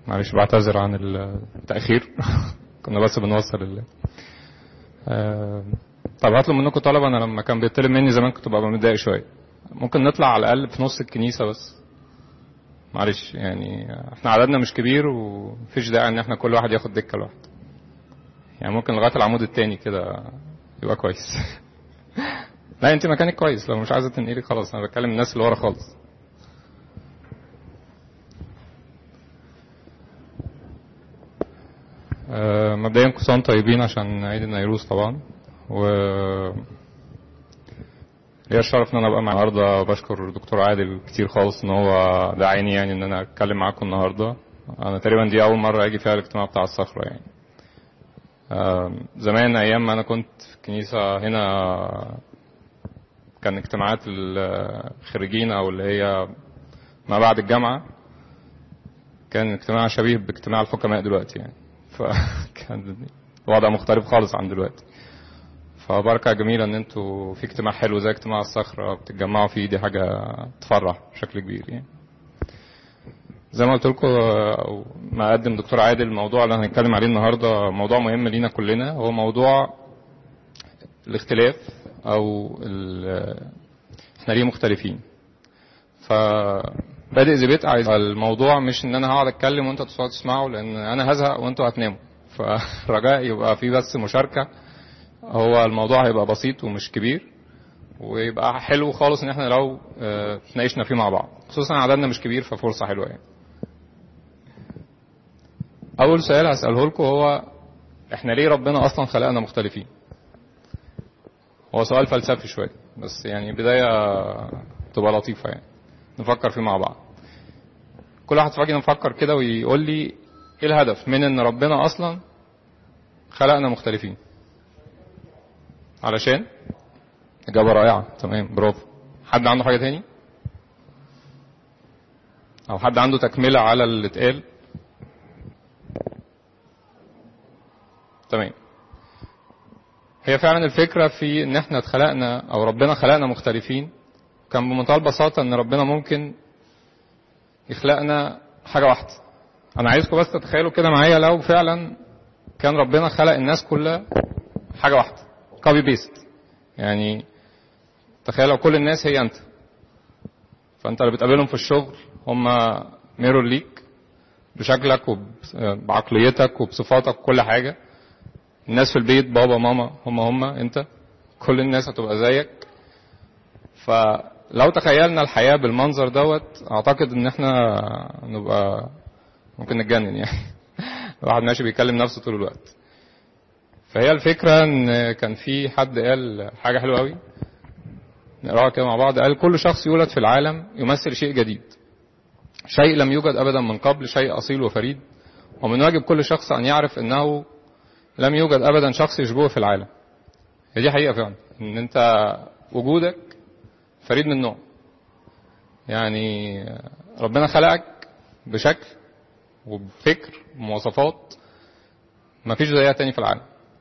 معلش بعتذر عن التأخير كنا بس بنوصل ال آه، طب هطلب منكم طلب انا لما كان بيطلب مني زمان كنت ببقى متضايق شويه ممكن نطلع على الاقل في نص الكنيسه بس معلش يعني احنا عددنا مش كبير ومفيش داعي ان احنا كل واحد ياخد دكه لوحده يعني ممكن لغايه العمود التاني كده يبقى كويس لا انت مكانك كويس لو مش عايزه تنقلي خلاص انا بتكلم الناس اللي ورا خالص آه، مبدئيا كل سنه وانتم طيبين عشان عيد النيروز طبعا و ليا الشرف ان انا ابقى معاكم النهارده بشكر دكتور عادل كتير خالص ان هو دعاني يعني ان انا اتكلم معاكم النهارده انا تقريبا دي اول مره اجي فيها الاجتماع بتاع الصخره يعني آم، زمان ايام ما انا كنت في الكنيسه هنا كان اجتماعات الخريجين او اللي هي ما بعد الجامعه كان اجتماع شبيه باجتماع الحكماء دلوقتي يعني فكان الوضع مختلف خالص عن دلوقتي فبركة جميلة ان انتوا في اجتماع حلو زي اجتماع الصخرة بتتجمعوا فيه دي حاجة تفرح بشكل كبير يعني زي ما قلت لكم او ما قدم دكتور عادل الموضوع اللي هنتكلم عليه النهارده موضوع مهم لينا كلنا هو موضوع الاختلاف او ال- احنا ليه مختلفين فبادئ زبيت عايز الموضوع مش ان انا هقعد اتكلم وانتوا تقعدوا تسمعوا لان انا هزهق وانتوا هتناموا فرجاء يبقى في بس مشاركه هو الموضوع هيبقى بسيط ومش كبير ويبقى حلو خالص ان احنا لو آه، اتناقشنا فيه مع بعض خصوصا عددنا مش كبير ففرصه حلوه يعني اول سؤال هساله لكم هو احنا ليه ربنا اصلا خلقنا مختلفين هو سؤال فلسفي شويه بس يعني بدايه تبقى لطيفه يعني نفكر فيه مع بعض كل واحد فاجئ نفكر كده ويقول لي ايه الهدف من ان ربنا اصلا خلقنا مختلفين علشان إجابة رائعة تمام برافو حد عنده حاجة تاني أو حد عنده تكملة على اللي اتقال تمام هي فعلا الفكرة في إن إحنا اتخلقنا أو ربنا خلقنا مختلفين كان بمنتهى البساطة إن ربنا ممكن يخلقنا حاجة واحدة أنا عايزكم بس تتخيلوا كده معايا لو فعلا كان ربنا خلق الناس كلها حاجة واحدة كوبي بيست يعني تخيل لو كل الناس هي انت فانت اللي بتقابلهم في الشغل هم ميرور ليك بشكلك وبعقليتك وبصفاتك وكل حاجة الناس في البيت بابا ماما هم هم انت كل الناس هتبقى زيك فلو تخيلنا الحياة بالمنظر دوت اعتقد ان احنا نبقى ممكن نتجنن يعني الواحد ماشي بيكلم نفسه طول الوقت فهي الفكرة ان كان في حد قال حاجة حلوة قوي نقراها كده مع بعض قال كل شخص يولد في العالم يمثل شيء جديد شيء لم يوجد ابدا من قبل شيء اصيل وفريد ومن واجب كل شخص ان يعرف انه لم يوجد ابدا شخص يشبهه في العالم هي دي حقيقة فعلا ان انت وجودك فريد من نوع يعني ربنا خلقك بشكل وبفكر ومواصفات ما فيش زيها تاني في العالم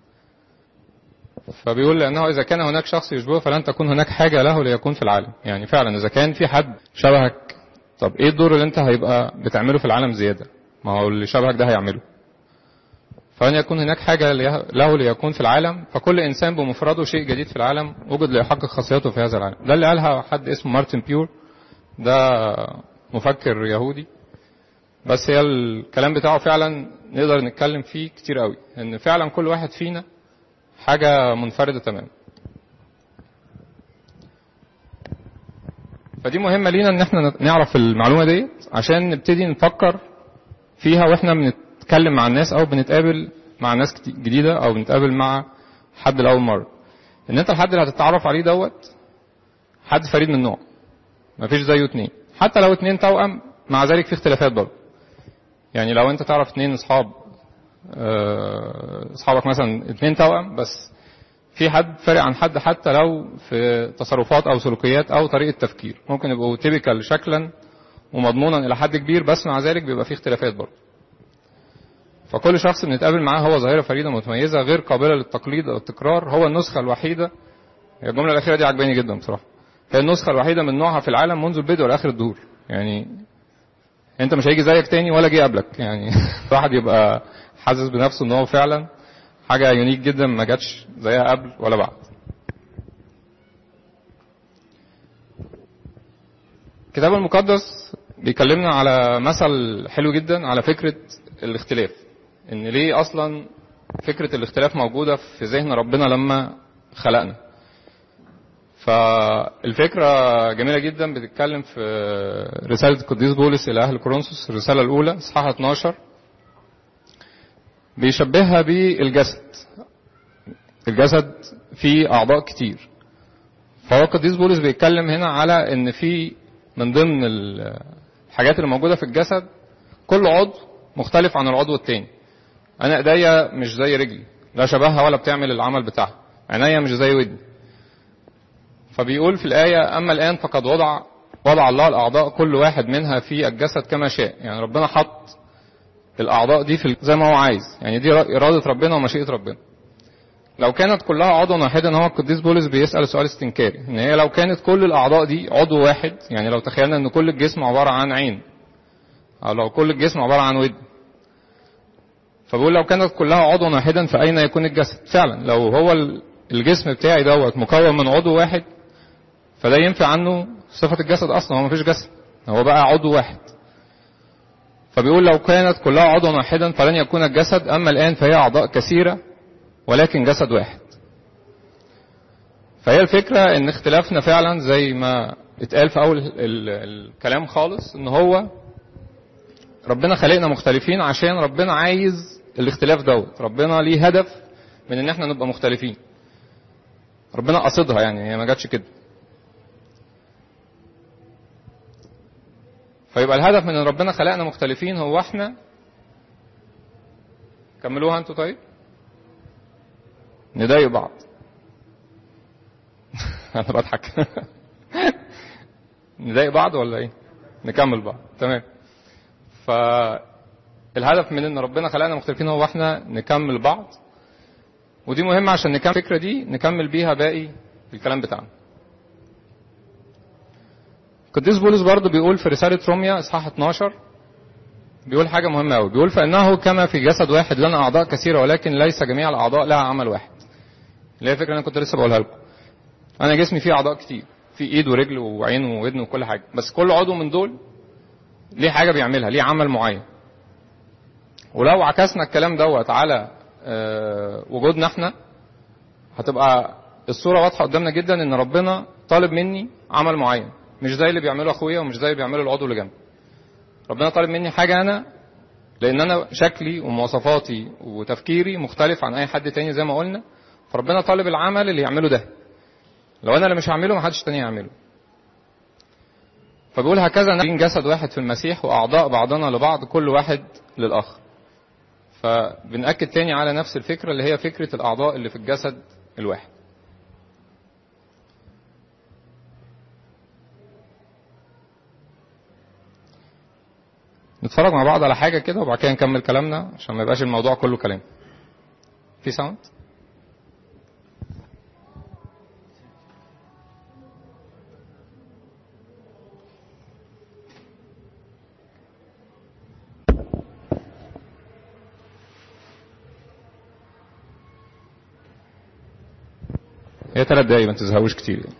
فبيقول لأنه إذا كان هناك شخص يشبهه فلن تكون هناك حاجة له ليكون في العالم يعني فعلا إذا كان في حد شبهك طب إيه الدور اللي أنت هيبقى بتعمله في العالم زيادة ما هو اللي شبهك ده هيعمله فلن يكون هناك حاجة له ليكون في العالم فكل إنسان بمفرده شيء جديد في العالم وجد ليحقق خاصيته في هذا العالم ده اللي قالها حد اسمه مارتن بيور ده مفكر يهودي بس هي الكلام بتاعه فعلا نقدر نتكلم فيه كتير قوي ان فعلا كل واحد فينا حاجة منفردة تماما فدي مهمة لينا ان احنا نعرف المعلومة ديت عشان نبتدي نفكر فيها واحنا بنتكلم مع الناس او بنتقابل مع ناس جديدة او بنتقابل مع حد لأول مرة ان انت الحد اللي هتتعرف عليه دوت حد فريد من نوع مفيش زيه اتنين حتى لو اتنين توأم مع ذلك في اختلافات برضه يعني لو انت تعرف اتنين اصحاب اصحابك مثلا اتنين توأم بس في حد فارق عن حد حتى لو في تصرفات او سلوكيات او طريقه تفكير ممكن يبقوا تيبيكال شكلا ومضمونا الى حد كبير بس مع ذلك بيبقى في اختلافات برضه فكل شخص بنتقابل معاه هو ظاهره فريده متميزه غير قابله للتقليد او التكرار هو النسخه الوحيده هي الجمله الاخيره دي عجباني جدا بصراحه هي النسخه الوحيده من نوعها في العالم منذ البدء والاخر الدهور يعني انت مش هيجي زيك تاني ولا جه قبلك يعني الواحد يبقى حاسس بنفسه ان هو فعلا حاجه يونيك جدا ما جاتش زيها قبل ولا بعد الكتاب المقدس بيكلمنا على مثل حلو جدا على فكره الاختلاف ان ليه اصلا فكره الاختلاف موجوده في ذهن ربنا لما خلقنا فالفكرة جميلة جدا بتتكلم في رسالة القديس بولس إلى أهل كورنثوس الرسالة الأولى إصحاح 12 بيشبهها بالجسد الجسد فيه أعضاء كتير فهو القديس بولس بيتكلم هنا على إن في من ضمن الحاجات اللي موجودة في الجسد كل عضو مختلف عن العضو التاني أنا إيديا مش زي رجلي لا شبهها ولا بتعمل العمل بتاعها عينيا مش زي ودني فبيقول في الآية أما الآن فقد وضع وضع الله الأعضاء كل واحد منها في الجسد كما شاء يعني ربنا حط الأعضاء دي في زي ما هو عايز يعني دي إرادة ربنا ومشيئة ربنا لو كانت كلها عضوا واحدا هو القديس بولس بيسأل سؤال استنكاري ان هي لو كانت كل الأعضاء دي عضو واحد يعني لو تخيلنا ان كل الجسم عبارة عن عين أو لو كل الجسم عبارة عن ودن فبيقول لو كانت كلها عضوا واحدا فأين يكون الجسد فعلا لو هو الجسم بتاعي دوت مكون من عضو واحد فده ينفع عنه صفة الجسد أصلا هو مفيش جسد هو بقى عضو واحد فبيقول لو كانت كلها عضوا واحدا فلن يكون الجسد أما الآن فهي أعضاء كثيرة ولكن جسد واحد فهي الفكرة ان اختلافنا فعلا زي ما اتقال في أول الكلام خالص ان هو ربنا خلقنا مختلفين عشان ربنا عايز الاختلاف دوت ربنا ليه هدف من ان احنا نبقى مختلفين ربنا قصدها يعني هي ما جاتش كده فيبقى الهدف من ان ربنا خلقنا مختلفين هو احنا كملوها انتوا طيب نضايق بعض انا بضحك نضايق بعض ولا ايه نكمل بعض تمام فالهدف من ان ربنا خلقنا مختلفين هو احنا نكمل بعض ودي مهمة عشان نكمل الفكرة دي نكمل بيها باقي الكلام بتاعنا القديس بولس برضه بيقول في رسالة روميا اصحاح 12 بيقول حاجة مهمة قوي بيقول فإنه كما في جسد واحد لنا أعضاء كثيرة ولكن ليس جميع الأعضاء لها عمل واحد اللي هي فكرة أنا كنت لسه بقولها لكم أنا جسمي فيه أعضاء كتير في إيد ورجل وعين وودن وكل حاجة بس كل عضو من دول ليه حاجة بيعملها ليه عمل معين ولو عكسنا الكلام دوت على أه وجودنا احنا هتبقى الصورة واضحة قدامنا جدا ان ربنا طالب مني عمل معين مش زي اللي بيعمله اخويا ومش زي اللي بيعمله العضو اللي جنبي ربنا طالب مني حاجة انا لان انا شكلي ومواصفاتي وتفكيري مختلف عن اي حد تاني زي ما قلنا فربنا طالب العمل اللي يعمله ده لو انا اللي مش هعمله محدش تاني يعمله فبيقول هكذا نحن جسد واحد في المسيح واعضاء بعضنا لبعض كل واحد للاخر فبنأكد تاني على نفس الفكرة اللي هي فكرة الأعضاء اللي في الجسد الواحد نتفرج مع بعض على حاجة كده وبعد كده نكمل كلامنا عشان ما يبقاش الموضوع كله كلام في ساوند هي ثلاث دقايق ما تزهقوش كتير يعني.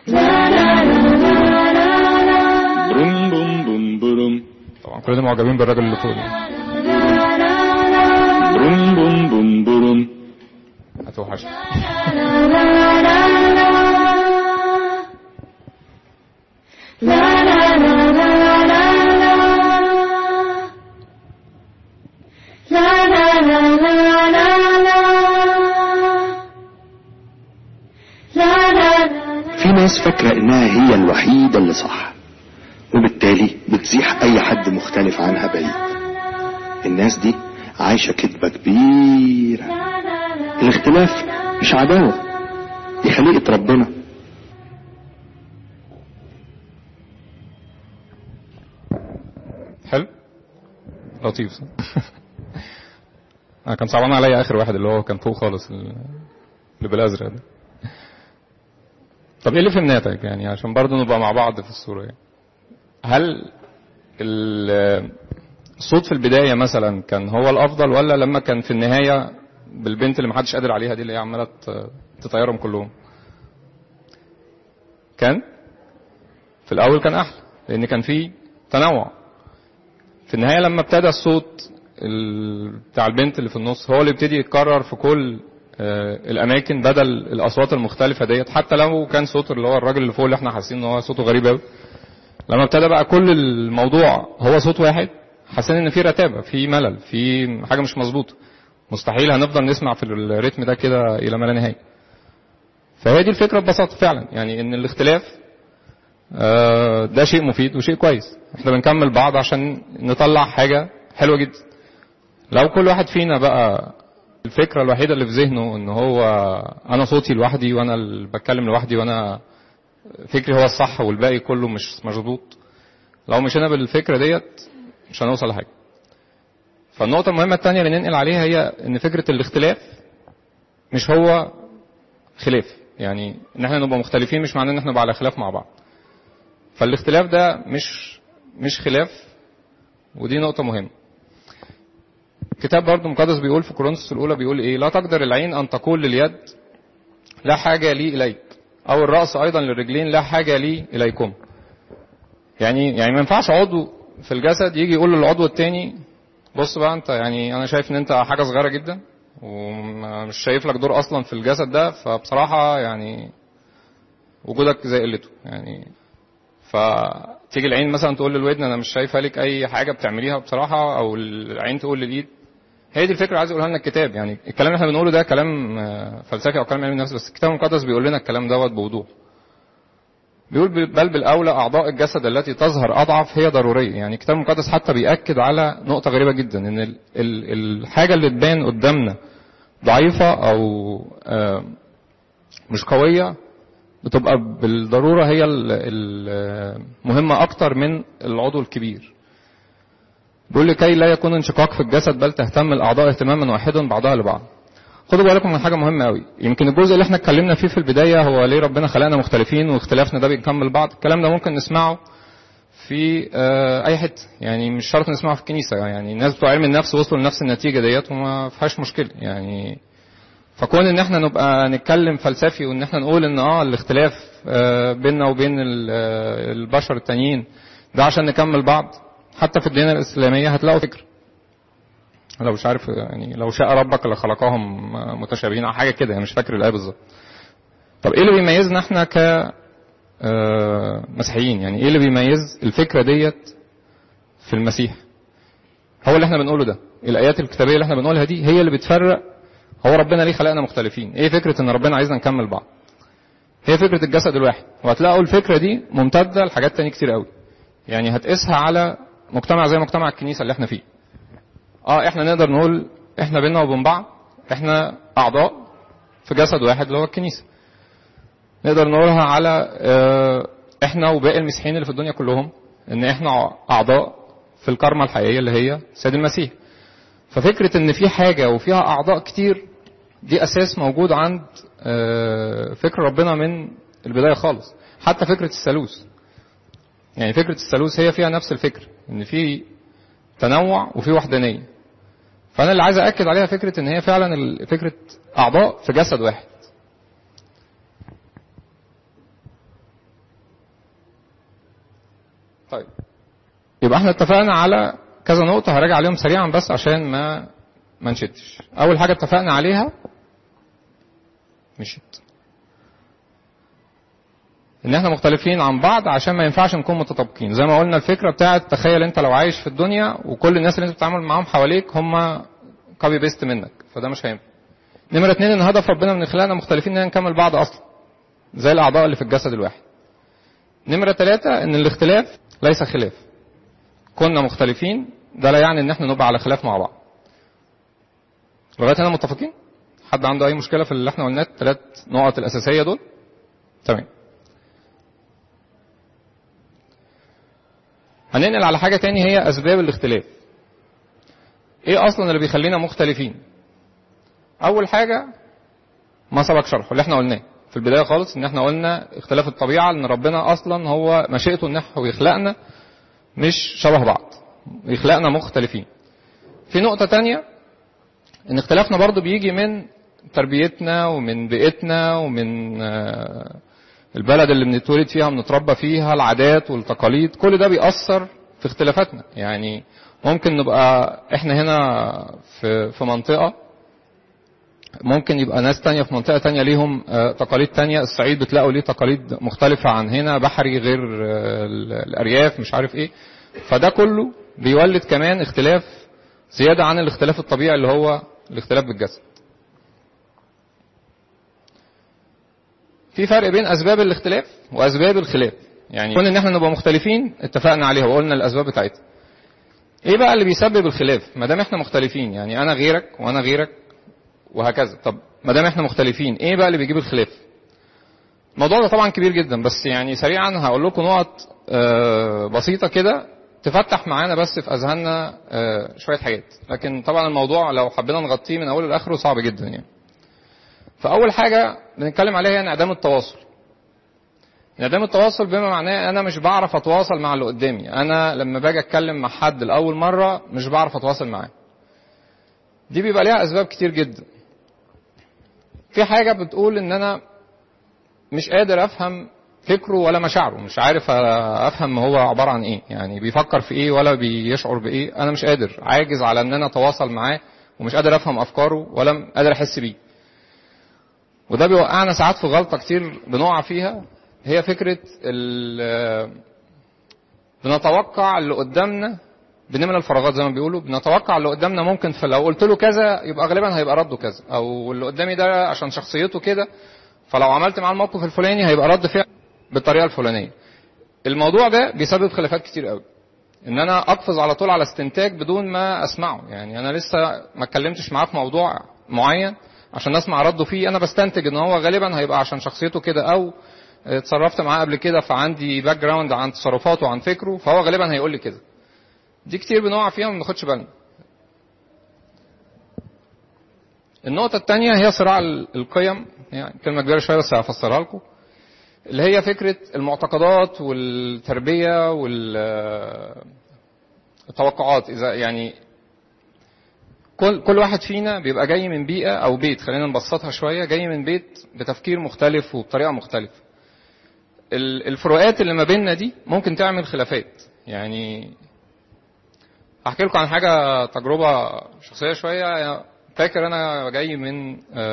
بروم بوم بوم بروم طبعا كلنا معجبين بالراجل اللي فوق ده بروم بوم بوم بروم هتوحش في ناس فاكرة انها هي الوحيدة اللي صح وبالتالي بتزيح اي حد مختلف عنها بعيد الناس دي عايشة كذبة كبيرة الاختلاف مش عداوة دي خليقة ربنا حلو لطيف صح انا كان صعبان عليا اخر واحد اللي هو كان فوق خالص اللي بالازرق ده طب ايه اللي فهمناتك يعني عشان برضه نبقى مع بعض في الصوره يعني هل ال- الصوت في البدايه مثلا كان هو الافضل ولا لما كان في النهايه بالبنت اللي محدش قادر عليها دي اللي هي عماله ت- تطيرهم كلهم كان في الاول كان احلى لان كان في تنوع في النهايه لما ابتدى الصوت ال- بتاع البنت اللي في النص هو اللي ابتدي يتكرر في كل آه، الاماكن بدل الاصوات المختلفه ديت حتى لو كان صوت اللي هو الراجل اللي فوق اللي احنا حاسين ان هو صوته غريب قوي لما ابتدى بقى كل الموضوع هو صوت واحد حاسين ان في رتابه في ملل في حاجه مش مظبوطه مستحيل هنفضل نسمع في الريتم ده كده الى ما لا نهايه فهي دي الفكره ببساطه فعلا يعني ان الاختلاف آه، ده شيء مفيد وشيء كويس احنا بنكمل بعض عشان نطلع حاجه حلوه جدا لو كل واحد فينا بقى الفكره الوحيده اللي في ذهنه ان هو انا صوتي لوحدي وانا اللي بتكلم لوحدي وانا فكري هو الصح والباقي كله مش مظبوط لو مشينا بالفكره ديت مش هنوصل لحاجه فالنقطه المهمه الثانيه اللي ننقل عليها هي ان فكره الاختلاف مش هو خلاف يعني ان احنا نبقى مختلفين مش معناه ان احنا نبقى على خلاف مع بعض فالاختلاف ده مش مش خلاف ودي نقطة مهمة. كتاب برضه مقدس بيقول في كورنثوس الأولى بيقول إيه؟ لا تقدر العين أن تقول لليد لا حاجة لي إليك أو الرأس أيضا للرجلين لا حاجة لي إليكم. يعني يعني ما ينفعش عضو في الجسد يجي يقول للعضو التاني بص بقى أنت يعني أنا شايف إن أنت حاجة صغيرة جدا ومش شايف لك دور أصلا في الجسد ده فبصراحة يعني وجودك زي قلته يعني فتيجي العين مثلا تقول للودن انا مش شايفه لك اي حاجه بتعمليها بصراحه او العين تقول للايد هي دي الفكره اللي عايز اقولها لنا الكتاب يعني الكلام اللي احنا بنقوله ده كلام آه، فلسفي او كلام علم نفس بس الكتاب المقدس بيقول لنا الكلام دوت بوضوح بيقول بل بالاولى اعضاء الجسد التي تظهر اضعف هي ضروريه يعني الكتاب المقدس حتى بياكد على نقطه غريبه جدا ان ال- ال- الحاجه اللي تبان قدامنا ضعيفه او آه، مش قويه بتبقى بالضروره هي المهمه اكتر من العضو الكبير بيقول لكي لا يكون انشقاق في الجسد بل تهتم الاعضاء اهتماما واحدا بعضها لبعض خدوا بالكم من حاجه مهمه قوي يمكن الجزء اللي احنا اتكلمنا فيه في البدايه هو ليه ربنا خلقنا مختلفين واختلافنا ده بيكمل بعض الكلام ده ممكن نسمعه في آه، اي حته يعني مش شرط نسمعه في الكنيسه يعني الناس بتوع علم النفس وصلوا لنفس النتيجه ديت وما فيهاش مشكله يعني فكون ان احنا نبقى نتكلم فلسفي وان احنا نقول ان اه الاختلاف آه، بيننا وبين ال- آه، البشر التانيين ده عشان نكمل بعض حتى في الديانه الاسلاميه هتلاقوا فكر لو مش عارف يعني لو شاء ربك لخلقهم متشابهين او حاجه كده يعني مش فاكر الايه بالظبط طب ايه اللي بيميزنا احنا ك آه، مسيحيين يعني ايه اللي بيميز الفكره ديت في المسيح هو اللي احنا بنقوله ده الايات الكتابيه اللي احنا بنقولها دي هي اللي بتفرق هو ربنا ليه خلقنا مختلفين ايه فكره ان ربنا عايزنا نكمل بعض هي فكره الجسد الواحد وهتلاقوا الفكره دي ممتده لحاجات تانية كتير قوي يعني هتقيسها على مجتمع زي مجتمع الكنيسه اللي احنا فيه اه احنا نقدر نقول احنا بينا وبين بعض احنا اعضاء في جسد واحد اللي هو الكنيسه نقدر نقولها على اه احنا وباقي المسيحيين اللي في الدنيا كلهم ان احنا اعضاء في الكرمه الحقيقيه اللي هي سيد المسيح ففكره ان في حاجه وفيها اعضاء كتير دي اساس موجود عند اه فكر ربنا من البدايه خالص حتى فكره الثالوث يعني فكره الثالوث هي فيها نفس الفكر ان في تنوع وفي وحدانيه فانا اللي عايز اكد عليها فكره ان هي فعلا ال- فكره اعضاء في جسد واحد طيب يبقى احنا اتفقنا على كذا نقطة هراجع عليهم سريعا بس عشان ما ما نشتش. أول حاجة اتفقنا عليها مشيت. إن احنا مختلفين عن بعض عشان ما ينفعش نكون متطابقين، زي ما قلنا الفكرة بتاعت تخيل أنت لو عايش في الدنيا وكل الناس اللي أنت بتتعامل معاهم حواليك هم كوبي بيست منك، فده مش هينفع. نمرة اتنين إن هدف ربنا من خلقنا مختلفين إننا نكمل بعض أصلا. زي الأعضاء اللي في الجسد الواحد. نمرة ثلاثة إن الاختلاف ليس خلاف. كنا مختلفين ده لا يعني ان احنا نبقى على خلاف مع بعض لغايه هنا متفقين حد عنده اي مشكله في اللي احنا قلناه الثلاث نقط الاساسيه دول تمام هننقل على حاجه تاني هي اسباب الاختلاف ايه اصلا اللي بيخلينا مختلفين اول حاجه ما سبق شرحه اللي احنا قلناه في البدايه خالص ان احنا قلنا اختلاف الطبيعه ان ربنا اصلا هو مشيئته ان هو يخلقنا مش شبه بعض يخلقنا مختلفين في نقطة تانية ان اختلافنا برضو بيجي من تربيتنا ومن بيئتنا ومن البلد اللي بنتولد فيها بنتربى فيها العادات والتقاليد كل ده بيأثر في اختلافاتنا يعني ممكن نبقى احنا هنا في في منطقة ممكن يبقى ناس تانية في منطقة تانية ليهم تقاليد تانية الصعيد بتلاقوا ليه تقاليد مختلفة عن هنا بحري غير الأرياف مش عارف ايه فده كله بيولد كمان اختلاف زيادة عن الاختلاف الطبيعي اللي هو الاختلاف بالجسد في فرق بين أسباب الاختلاف وأسباب الخلاف يعني كون ان احنا نبقى مختلفين اتفقنا عليها وقلنا الأسباب بتاعتها ايه بقى اللي بيسبب الخلاف ما دام احنا مختلفين يعني انا غيرك وانا غيرك وهكذا طب ما دام احنا مختلفين ايه بقى اللي بيجيب الخلاف الموضوع ده طبعا كبير جدا بس يعني سريعا هقول لكم نقط بسيطه كده تفتح معانا بس في اذهاننا شويه حاجات لكن طبعا الموضوع لو حبينا نغطيه من اوله لاخره صعب جدا يعني فاول حاجه بنتكلم عليها هي انعدام التواصل انعدام التواصل بما معناه انا مش بعرف اتواصل مع اللي قدامي انا لما باجي اتكلم مع حد لاول مره مش بعرف اتواصل معاه دي بيبقى ليها اسباب كتير جدا في حاجه بتقول ان انا مش قادر افهم فكره ولا مشاعره مش عارف افهم هو عباره عن ايه يعني بيفكر في ايه ولا بيشعر بايه انا مش قادر عاجز على ان انا اتواصل معاه ومش قادر افهم افكاره ولا قادر احس بيه وده بيوقعنا ساعات في غلطه كتير بنقع فيها هي فكره بنتوقع اللي قدامنا بنملى الفراغات زي ما بيقولوا بنتوقع اللي قدامنا ممكن فلو قلت له كذا يبقى غالبا هيبقى رده كذا او اللي قدامي ده عشان شخصيته كده فلو عملت معاه الموقف الفلاني هيبقى رد فعل بالطريقه الفلانيه الموضوع ده بيسبب خلافات كتير قوي ان انا اقفز على طول على استنتاج بدون ما اسمعه يعني انا لسه ما اتكلمتش معاه في موضوع معين عشان اسمع رده فيه انا بستنتج ان هو غالبا هيبقى عشان شخصيته كده او اتصرفت معاه قبل كده فعندي باك جراوند عن تصرفاته وعن فكره فهو غالبا هيقول لي كده دي كتير بنقع فيها وما بناخدش بالنا النقطة الثانية هي صراع القيم يعني كلمة كبيرة شوية بس هفسرها لكم اللي هي فكرة المعتقدات والتربية والتوقعات إذا يعني كل كل واحد فينا بيبقى جاي من بيئة أو بيت خلينا نبسطها شوية جاي من بيت بتفكير مختلف وبطريقة مختلفة الفروقات اللي ما بيننا دي ممكن تعمل خلافات يعني احكي لكم عن حاجه تجربه شخصيه شويه فاكر انا جاي من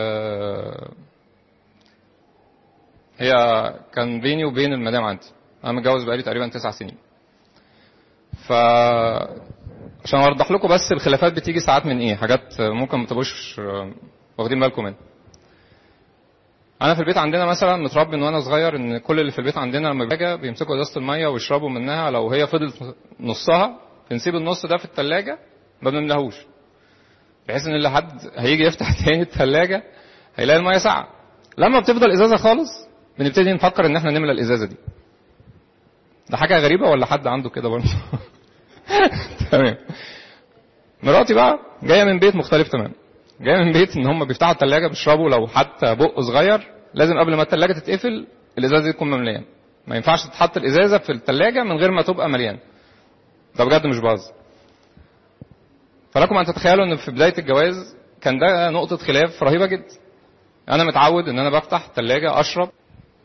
هي كان بيني وبين المدام عندي انا متجوز بقالي تقريبا تسع سنين ف عشان اوضح لكم بس الخلافات بتيجي ساعات من ايه حاجات ممكن ما تبقوش واخدين بالكم منها انا في البيت عندنا مثلا متربي من وانا صغير ان كل اللي في البيت عندنا لما بيجي بيمسكوا ازازه الميه ويشربوا منها لو هي فضلت نصها بنسيب النص ده في التلاجة ما بنملاهوش بحيث ان اللي حد هيجي يفتح تاني التلاجة هيلاقي الميه ساقعه لما بتفضل ازازه خالص بنبتدي نفكر ان احنا نملى الازازه دي ده حاجه غريبه ولا حد عنده كده برضه تمام مراتي بقى جايه من بيت مختلف تماما جايه من بيت ان هم بيفتحوا التلاجة بيشربوا لو حتى بق صغير لازم قبل ما التلاجة تتقفل الازازه دي تكون ممليه ما ينفعش تتحط الازازه في التلاجة من غير ما تبقى مليانه ده بجد مش بهزر فلكم ان تتخيلوا ان في بدايه الجواز كان ده نقطه خلاف رهيبه جدا انا متعود ان انا بفتح الثلاجه اشرب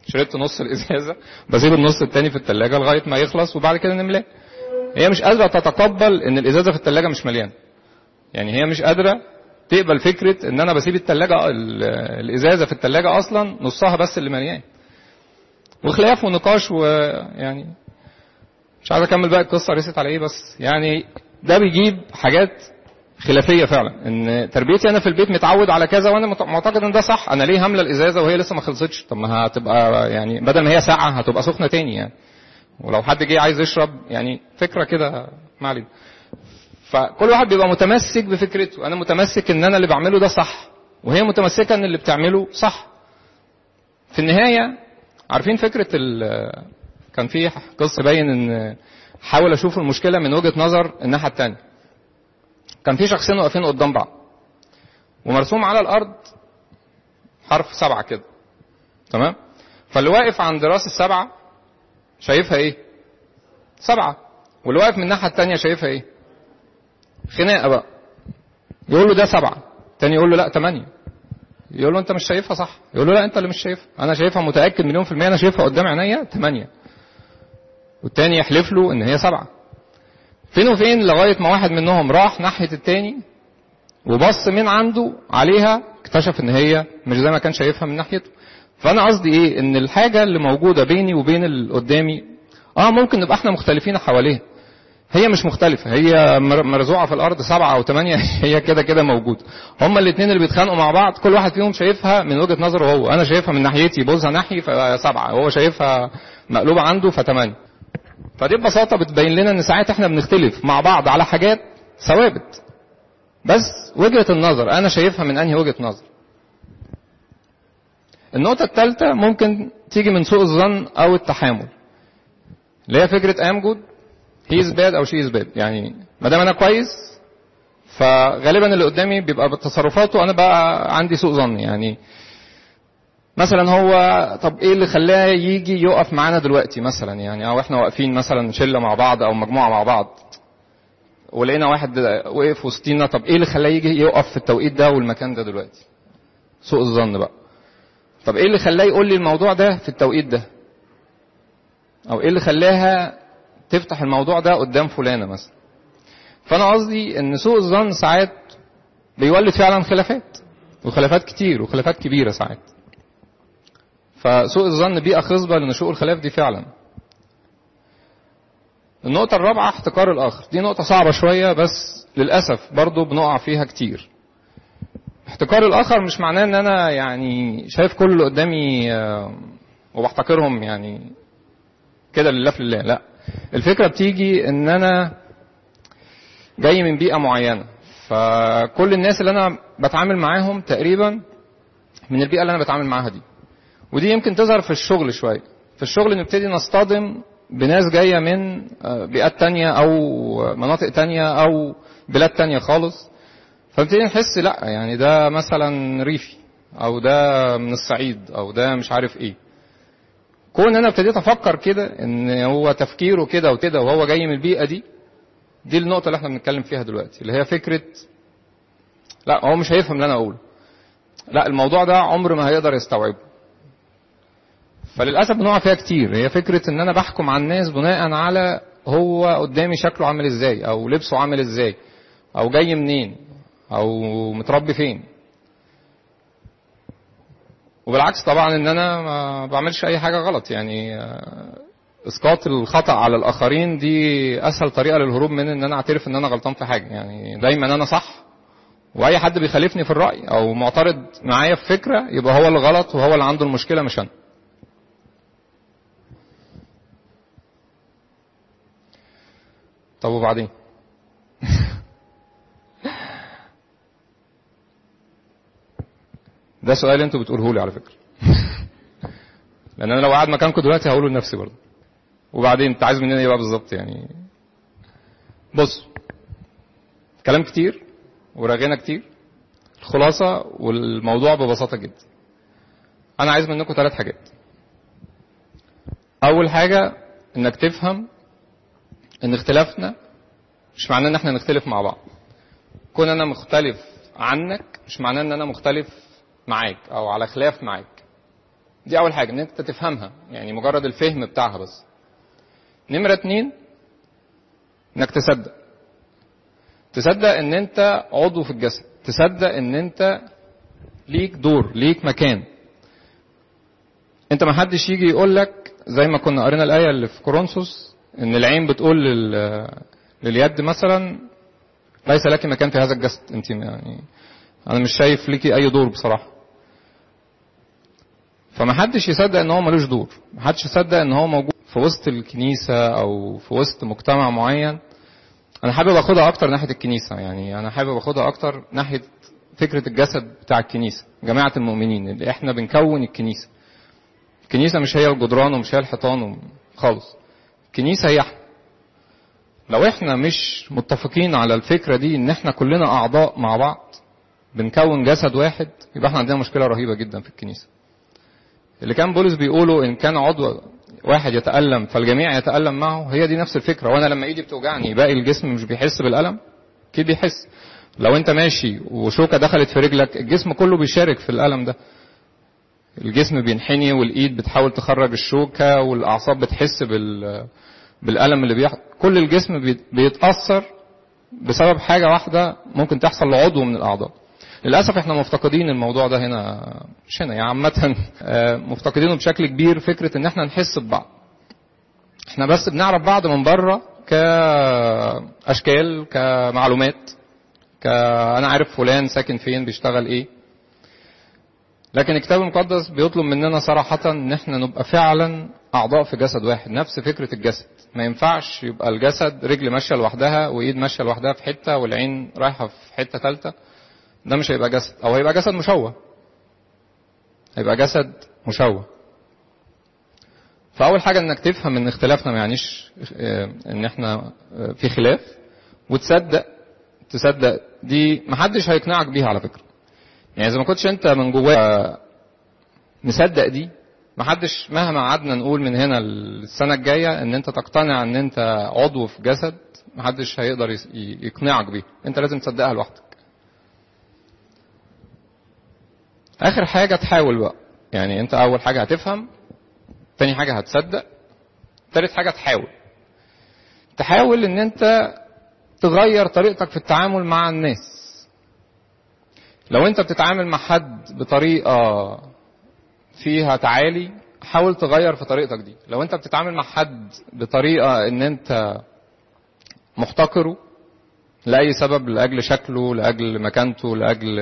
شربت نص الازازه بسيب النص التاني في الثلاجه لغايه ما يخلص وبعد كده نملاه هي مش قادره تتقبل ان الازازه في الثلاجه مش مليانه يعني هي مش قادره تقبل فكره ان انا بسيب الثلاجه الازازه في الثلاجه اصلا نصها بس اللي مليان وخلاف ونقاش ويعني مش عايز اكمل بقى القصه رست على ايه بس يعني ده بيجيب حاجات خلافيه فعلا ان تربيتي انا في البيت متعود على كذا وانا مت- معتقد ان ده صح انا ليه هامله الازازه وهي لسه ما خلصتش طب ما هتبقى يعني بدل ما هي ساقعه هتبقى سخنه تاني يعني ولو حد جه عايز يشرب يعني فكره كده ما علينا فكل واحد بيبقى متمسك بفكرته انا متمسك ان انا اللي بعمله ده صح وهي متمسكه ان اللي بتعمله صح في النهايه عارفين فكره ال كان في قصه باين ان حاول اشوف المشكله من وجهه نظر الناحيه الثانيه كان في شخصين واقفين قدام بعض ومرسوم على الارض حرف سبعه كده تمام فاللي واقف عند راس السبعه شايفها ايه سبعه واللي واقف من الناحيه الثانيه شايفها ايه خناقه بقى يقول له ده سبعه تاني يقول له لا ثمانيه يقول له انت مش شايفها صح يقول له لا انت اللي مش شايفها انا شايفها متاكد مليون في الميه انا شايفها قدام عينيا ثمانيه والتاني يحلف له ان هي سبعه فين وفين لغايه ما واحد منهم راح ناحيه التاني وبص من عنده عليها اكتشف ان هي مش زي ما كان شايفها من ناحيته فانا قصدي ايه ان الحاجه اللي موجوده بيني وبين اللي قدامي اه ممكن نبقى احنا مختلفين حواليها هي مش مختلفة هي مر- مرزوعة في الأرض سبعة أو ثمانية هي كده كده موجودة هما الاثنين اللي بيتخانقوا مع بعض كل واحد فيهم شايفها من وجهة نظره هو أنا شايفها من ناحيتي بوزها ناحية فسبعة هو شايفها مقلوبة عنده فثمانية فدي ببساطة بتبين لنا إن ساعات إحنا بنختلف مع بعض على حاجات ثوابت بس وجهة النظر أنا شايفها من أنهي وجهة نظر النقطة الثالثة ممكن تيجي من سوء الظن أو التحامل اللي هي فكرة I'm good he is bad أو she is bad يعني ما دام أنا كويس فغالبا اللي قدامي بيبقى بتصرفاته أنا بقى عندي سوء ظن يعني مثلا هو طب ايه اللي خلاه يجي يقف معانا دلوقتي مثلا يعني او احنا واقفين مثلا شله مع بعض او مجموعه مع بعض ولقينا واحد وقف وسطينا طب ايه اللي خلاه يجي يقف في التوقيت ده والمكان ده دلوقتي سوء الظن بقى طب ايه اللي خلاه يقول لي الموضوع ده في التوقيت ده او ايه اللي خلاها تفتح الموضوع ده قدام فلانه مثلا فانا قصدي ان سوء الظن ساعات بيولد فعلا خلافات وخلافات كتير وخلافات كبيره ساعات فسوء الظن بيئه خصبه لنشوء الخلاف دي فعلا النقطة الرابعة احتكار الآخر دي نقطة صعبة شوية بس للأسف برضو بنقع فيها كتير احتكار الآخر مش معناه إن أنا يعني شايف كل اللي قدامي آه، وبحتكرهم يعني كده لله في لله لا الفكرة بتيجي إن أنا جاي من بيئة معينة فكل الناس اللي أنا بتعامل معاهم تقريبا من البيئة اللي أنا بتعامل معاها دي ودي يمكن تظهر في الشغل شوية في الشغل نبتدي نصطدم بناس جاية من آه، بيئات تانية أو مناطق تانية أو بلاد تانية خالص فنبتدي نحس لا يعني ده مثلا ريفي أو ده من الصعيد أو ده مش عارف إيه كون ان انا ابتديت افكر كده ان هو تفكيره كده وكده وهو جاي من البيئه دي دي النقطه اللي احنا بنتكلم فيها دلوقتي اللي هي فكره لا هو مش هيفهم اللي انا اقوله لا الموضوع ده عمر ما هيقدر يستوعبه فللاسف بنقع فيها كتير هي فكره ان انا بحكم على الناس بناء على هو قدامي شكله عامل ازاي او لبسه عامل ازاي او جاي منين او متربي فين وبالعكس طبعا ان انا ما بعملش اي حاجه غلط يعني آه، اسقاط الخطا على الاخرين دي اسهل طريقه للهروب من ان انا اعترف ان انا غلطان في حاجه يعني دايما انا صح واي حد بيخالفني في الراي او معترض معايا في فكره يبقى هو اللي غلط وهو اللي عنده المشكله مش انا طب وبعدين ده سؤال انتوا بتقوله لي على فكره لان انا لو قاعد مكانكم دلوقتي هقوله لنفسي برضه وبعدين انت عايز مننا ايه بقى بالظبط يعني بص كلام كتير ورغينا كتير الخلاصه والموضوع ببساطه جدا انا عايز منكم ثلاث حاجات اول حاجه انك تفهم ان اختلافنا مش معناه ان احنا نختلف مع بعض كون انا مختلف عنك مش معناه ان انا مختلف معاك او على خلاف معاك دي اول حاجه ان انت تفهمها يعني مجرد الفهم بتاعها بس نمره اتنين انك تصدق تصدق ان انت عضو في الجسد تصدق ان انت ليك دور ليك مكان انت ما حدش يجي يقول لك زي ما كنا قرينا الايه اللي في كورنثوس ان العين بتقول لل... لليد مثلا ليس لك مكان في هذا الجسد انت يعني انا مش شايف ليكي اي دور بصراحه فما حدش يصدق ان هو ملوش دور ما حدش يصدق ان هو موجود في وسط الكنيسه او في وسط مجتمع معين انا حابب اخدها اكتر ناحيه الكنيسه يعني انا حابب اخدها اكتر ناحيه فكره الجسد بتاع الكنيسه جماعه المؤمنين اللي احنا بنكون الكنيسه الكنيسه مش هي الجدران ومش هي الحيطان خالص الكنيسه هي احنا لو احنا مش متفقين على الفكره دي ان احنا كلنا اعضاء مع بعض بنكون جسد واحد يبقى احنا عندنا مشكله رهيبه جدا في الكنيسه اللي كان بولس بيقوله ان كان عضو واحد يتألم فالجميع يتألم معه هي دي نفس الفكرة وانا لما ايدي بتوجعني باقي الجسم مش بيحس بالألم اكيد بيحس لو انت ماشي وشوكة دخلت في رجلك الجسم كله بيشارك في الألم ده الجسم بينحني والايد بتحاول تخرج الشوكة والاعصاب بتحس بال بالألم اللي بيحصل كل الجسم بيتأثر بسبب حاجة واحدة ممكن تحصل لعضو من الأعضاء للاسف احنا مفتقدين الموضوع ده هنا مش هنا يعني عامه مفتقدينه بشكل كبير فكره ان احنا نحس ببعض احنا بس بنعرف بعض من بره كاشكال كمعلومات ك انا عارف فلان ساكن فين بيشتغل ايه لكن الكتاب المقدس بيطلب مننا صراحة ان احنا نبقى فعلا اعضاء في جسد واحد نفس فكرة الجسد ما ينفعش يبقى الجسد رجل ماشية لوحدها وايد ماشية لوحدها في حتة والعين رايحة في حتة ثالثة ده مش هيبقى جسد او هيبقى جسد مشوه هيبقى جسد مشوه فاول حاجه انك تفهم ان اختلافنا ما يعنيش ان احنا في خلاف وتصدق تصدق دي محدش هيقنعك بيها على فكره يعني اذا ما كنتش انت من جواك مصدق دي محدش مهما قعدنا نقول من هنا السنه الجايه ان انت تقتنع ان انت عضو في جسد محدش هيقدر يقنعك بيها انت لازم تصدقها لوحدك اخر حاجه تحاول بقى يعني انت اول حاجه هتفهم تاني حاجه هتصدق تالت حاجه تحاول تحاول ان انت تغير طريقتك في التعامل مع الناس لو انت بتتعامل مع حد بطريقه فيها تعالي حاول تغير في طريقتك دي لو انت بتتعامل مع حد بطريقه ان انت محتقره لاي سبب لاجل شكله لاجل مكانته لاجل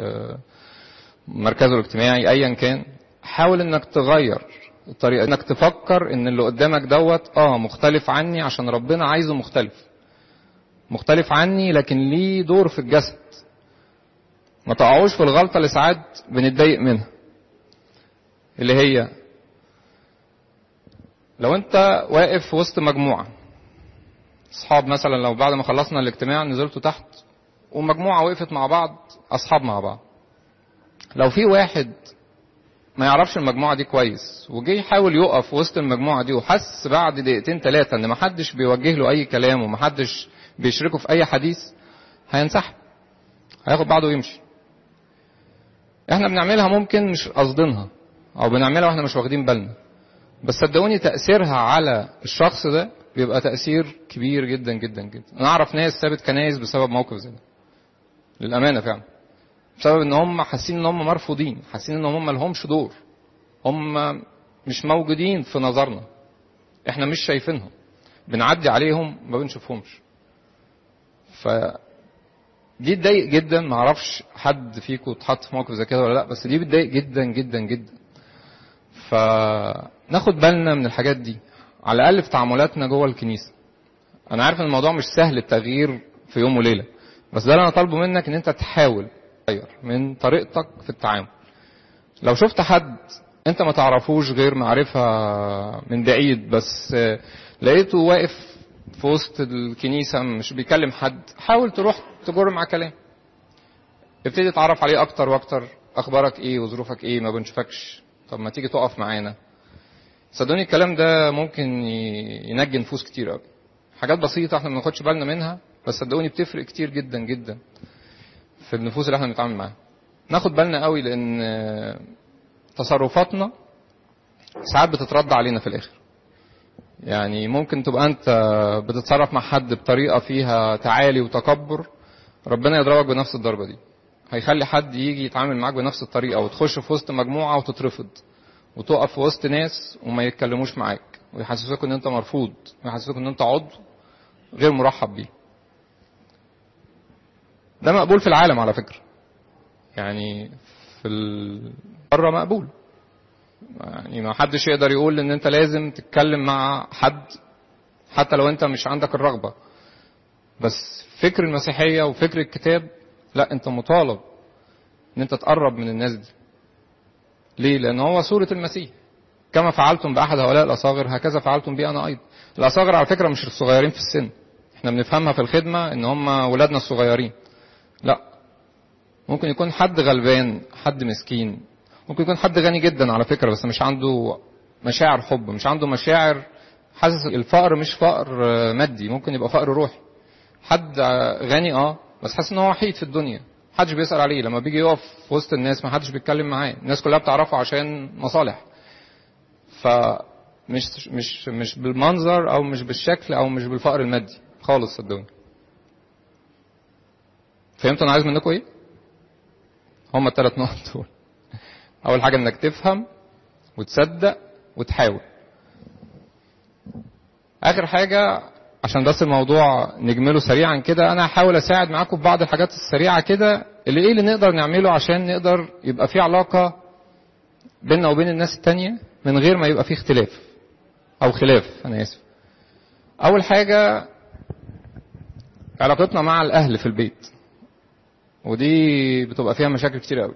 مركزه الاجتماعي ايا كان حاول انك تغير الطريقه انك تفكر ان اللي قدامك دوت اه مختلف عني عشان ربنا عايزه مختلف مختلف عني لكن ليه دور في الجسد ما تقعوش في الغلطه اللي ساعات بنتضايق منها اللي هي لو انت واقف في وسط مجموعه اصحاب مثلا لو بعد ما خلصنا الاجتماع نزلتوا تحت ومجموعه وقفت مع بعض اصحاب مع بعض لو في واحد ما يعرفش المجموعة دي كويس وجي يحاول يقف وسط المجموعة دي وحس بعد دقيقتين ثلاثة ان محدش بيوجه له اي كلام ومحدش بيشركه في اي حديث هينسحب هياخد بعضه ويمشي احنا بنعملها ممكن مش قصدينها او بنعملها واحنا مش واخدين بالنا بس صدقوني تأثيرها على الشخص ده بيبقى تأثير كبير جدا جدا جدا انا اعرف ناس سابت كنايس بسبب موقف زي ده للأمانة فعلا بسبب ان هم حاسين ان هم مرفوضين حاسين ان هم ملهمش دور هم مش موجودين في نظرنا احنا مش شايفينهم بنعدي عليهم ما بنشوفهمش ف دي تضايق جدا ما اعرفش حد فيكم اتحط في موقف زي كده ولا لا بس دي بتضايق جدا جدا جدا فناخد بالنا من الحاجات دي على الاقل في تعاملاتنا جوه الكنيسه انا عارف ان الموضوع مش سهل التغيير في يوم وليله بس ده اللي انا طالبه منك ان انت تحاول تغير من طريقتك في التعامل لو شفت حد انت ما تعرفوش غير معرفة من بعيد بس لقيته واقف في وسط الكنيسة مش بيكلم حد حاول تروح تجر مع كلام ابتدي تتعرف عليه اكتر واكتر اخبارك ايه وظروفك ايه ما بنشوفكش طب ما تيجي تقف معانا صدقوني الكلام ده ممكن ينجي نفوس كتير قوي حاجات بسيطة احنا ما بناخدش بالنا منها بس صدقوني بتفرق كتير جدا جدا في النفوس اللي احنا بنتعامل معاها ناخد بالنا قوي لان تصرفاتنا ساعات بتترد علينا في الاخر يعني ممكن تبقى انت بتتصرف مع حد بطريقه فيها تعالي وتكبر ربنا يضربك بنفس الضربه دي هيخلي حد يجي يتعامل معاك بنفس الطريقه وتخش في وسط مجموعه وتترفض وتقف في وسط ناس وما يتكلموش معاك ويحسسوك ان انت مرفوض ويحسسوك ان انت عضو غير مرحب بيه ده مقبول في العالم على فكره يعني في ال... بره مقبول يعني ما حدش يقدر يقول ان انت لازم تتكلم مع حد حتى لو انت مش عندك الرغبه بس فكر المسيحيه وفكر الكتاب لا انت مطالب ان انت تقرب من الناس دي ليه لان هو صوره المسيح كما فعلتم باحد هؤلاء الاصاغر هكذا فعلتم بي انا ايضا الاصاغر على فكره مش الصغيرين في السن احنا بنفهمها في الخدمه ان هم ولادنا الصغيرين لا ممكن يكون حد غلبان حد مسكين ممكن يكون حد غني جدا على فكره بس مش عنده مشاعر حب مش عنده مشاعر حاسس الفقر مش فقر مادي ممكن يبقى فقر روحي حد غني اه بس حاسس ان هو وحيد في الدنيا محدش بيسال عليه لما بيجي يقف في وسط الناس ما حدش بيتكلم معاه الناس كلها بتعرفه عشان مصالح فمش مش مش بالمنظر او مش بالشكل او مش بالفقر المادي خالص صدقوني فهمتوا انا عايز منكم ايه هما الثلاث نقط دول اول حاجه انك تفهم وتصدق وتحاول اخر حاجه عشان بس الموضوع نجمله سريعا كده انا هحاول اساعد معاكم في بعض الحاجات السريعه كده اللي ايه اللي نقدر نعمله عشان نقدر يبقى في علاقه بيننا وبين الناس التانية من غير ما يبقى في اختلاف او خلاف انا اسف اول حاجه علاقتنا مع الاهل في البيت ودي بتبقى فيها مشاكل كتير قوي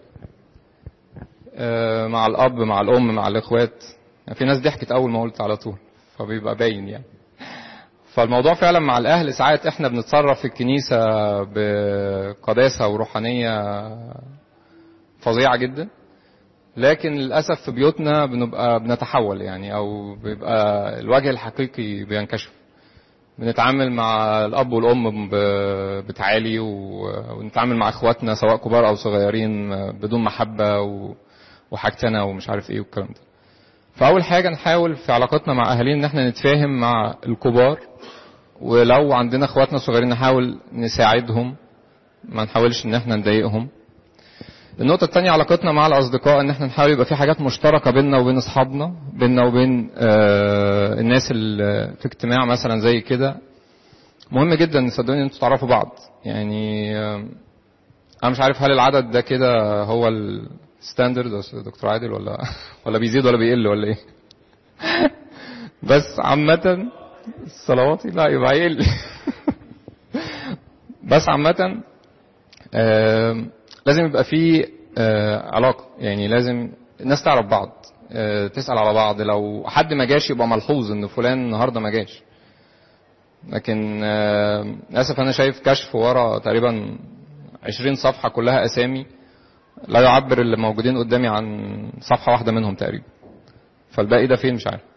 مع الاب مع الام مع الاخوات يعني في ناس ضحكت اول ما قلت على طول فبيبقى باين يعني فالموضوع فعلا مع الاهل ساعات احنا بنتصرف في الكنيسه بقداسه وروحانيه فظيعه جدا لكن للاسف في بيوتنا بنبقى بنتحول يعني او بيبقى الوجه الحقيقي بينكشف بنتعامل مع الاب والام بتعالي ونتعامل مع اخواتنا سواء كبار او صغيرين بدون محبه وحاجتنا ومش عارف ايه والكلام ده فاول حاجه نحاول في علاقتنا مع اهالينا ان احنا نتفاهم مع الكبار ولو عندنا اخواتنا صغيرين نحاول نساعدهم ما نحاولش ان احنا نضايقهم النقطة التانية علاقتنا مع الأصدقاء إن إحنا نحاول يبقى في حاجات مشتركة بيننا وبين أصحابنا بيننا وبين آه الناس اللي في اجتماع مثلا زي كده مهم جدا صدقوني إن أنتوا تعرفوا بعض يعني آه أنا مش عارف هل العدد ده كده هو الستاندرد دكتور عادل ولا ولا بيزيد ولا بيقل ولا إيه بس عامة صلواتي لا يبقى يقل بس عامة آه لازم يبقى في آه علاقة يعني لازم الناس تعرف بعض آه تسأل على بعض لو حد ما جاش يبقى ملحوظ ان فلان النهارده ما جاش لكن آه للاسف انا شايف كشف ورا تقريبا 20 صفحة كلها اسامي لا يعبر اللي موجودين قدامي عن صفحة واحدة منهم تقريبا فالباقي ده فين مش عارف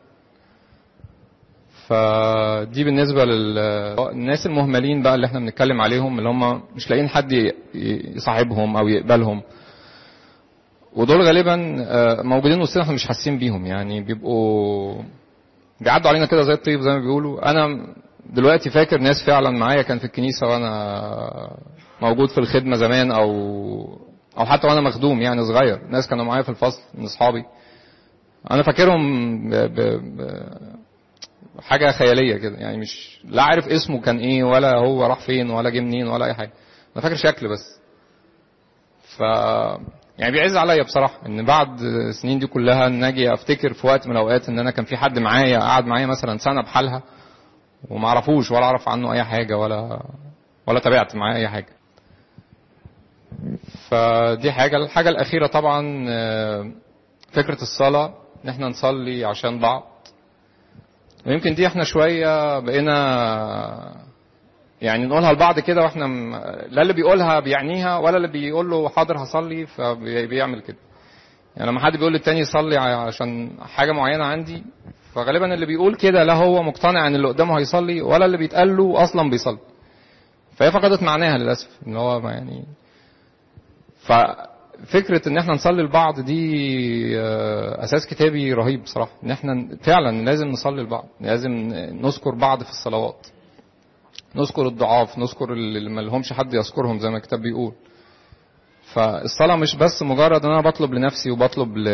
فدي بالنسبه للناس المهملين بقى اللي احنا بنتكلم عليهم اللي هم مش لاقيين حد يصاحبهم او يقبلهم ودول غالبا موجودين وسطنا احنا مش حاسين بيهم يعني بيبقوا بيعدوا علينا كده زي الطيب زي ما بيقولوا انا دلوقتي فاكر ناس فعلا معايا كان في الكنيسه وانا موجود في الخدمه زمان او او حتى وانا مخدوم يعني صغير ناس كانوا معايا في الفصل من اصحابي انا فاكرهم ب... ب... ب... حاجة خيالية كده يعني مش لا عارف اسمه كان ايه ولا هو راح فين ولا جه منين ولا اي حاجة انا فاكر شكل بس ف يعني بيعز عليا بصراحة ان بعد السنين دي كلها ان اجي افتكر في وقت من الاوقات ان انا كان في حد معايا قعد معايا مثلا سنة بحالها وما اعرفوش ولا اعرف عنه اي حاجة ولا ولا تابعت معاه اي حاجة فدي حاجة الحاجة الاخيرة طبعا فكرة الصلاة ان احنا نصلي عشان بعض ويمكن دي احنا شوية بقينا يعني نقولها لبعض كده واحنا م... لا اللي بيقولها بيعنيها ولا اللي بيقول له حاضر هصلي فبيعمل كده يعني لما حد بيقول للتاني صلي عشان حاجة معينة عندي فغالبا اللي بيقول كده لا هو مقتنع ان اللي قدامه هيصلي ولا اللي بيتقال له اصلا بيصلي فهي فقدت معناها للاسف ان هو يعني فكره ان احنا نصلي لبعض دي آه، اساس كتابي رهيب بصراحه ان احنا فعلا لازم نصلي لبعض لازم نذكر بعض في الصلوات نذكر الضعاف نذكر اللي ما لهمش حد يذكرهم زي ما الكتاب بيقول فالصلاه مش بس مجرد ان انا بطلب لنفسي وبطلب ل...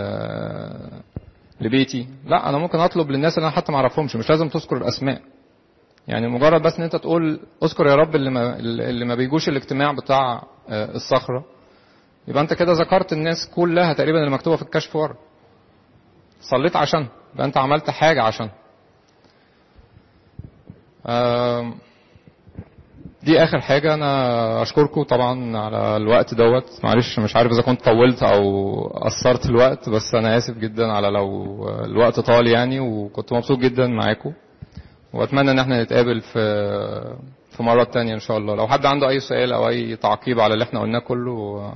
لبيتي لا انا ممكن اطلب للناس اللي انا حتى ما اعرفهمش مش لازم تذكر الاسماء يعني مجرد بس ان انت تقول اذكر يا رب اللي ما اللي ما بيجوش الاجتماع بتاع آه، الصخره يبقى انت كده ذكرت الناس كلها تقريبا اللي مكتوبه في الكشف ورا صليت عشان يبقى انت عملت حاجه عشان آم، دي اخر حاجه انا اشكركم طبعا على الوقت دوت معلش مش عارف اذا كنت طولت او قصرت الوقت بس انا اسف جدا على لو الوقت طال يعني وكنت مبسوط جدا معاكم واتمنى ان احنا نتقابل في في مرات تانية ان شاء الله لو حد عنده اي سؤال او اي تعقيب على اللي احنا قلناه كله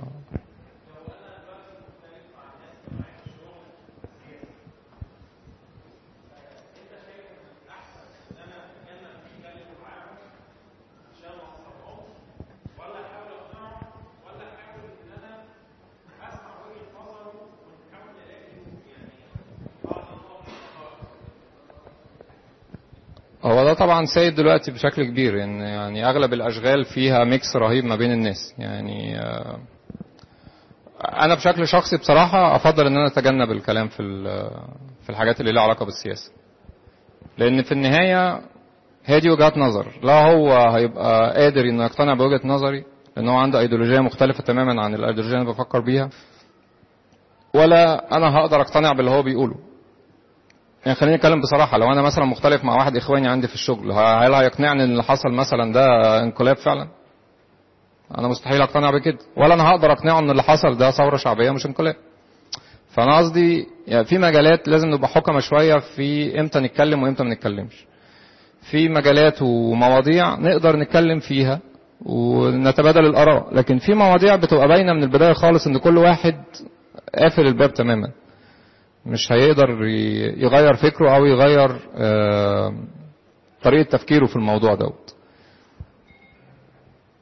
هو ده طبعا سيد دلوقتي بشكل كبير يعني, يعني اغلب الاشغال فيها ميكس رهيب ما بين الناس يعني آه، انا بشكل شخصي بصراحه افضل ان انا اتجنب الكلام في ال- في الحاجات اللي لها علاقه بالسياسه لان في النهايه هي دي وجهات نظر لا هو هيبقى قادر انه يقتنع بوجهه نظري لان هو عنده ايديولوجيه مختلفه تماما عن الايديولوجيه اللي انا بفكر بيها ولا انا هقدر اقتنع باللي هو بيقوله يعني خليني اتكلم بصراحه لو انا مثلا مختلف مع واحد اخواني عندي في الشغل ه- هل هيقنعني ان اللي حصل مثلا ده انقلاب فعلا انا مستحيل اقتنع بكده ولا انا هقدر اقنعه ان اللي حصل ده ثوره شعبيه مش انقلاب فانا قصدي يعني في مجالات لازم نبقى حكمة شويه في امتى نتكلم وامتى ما نتكلمش في مجالات ومواضيع نقدر نتكلم فيها ونتبادل الاراء لكن في مواضيع بتبقى باينه من البدايه خالص ان كل واحد قافل الباب تماما مش هيقدر ي- يغير فكره او يغير آه، طريقه تفكيره في الموضوع دوت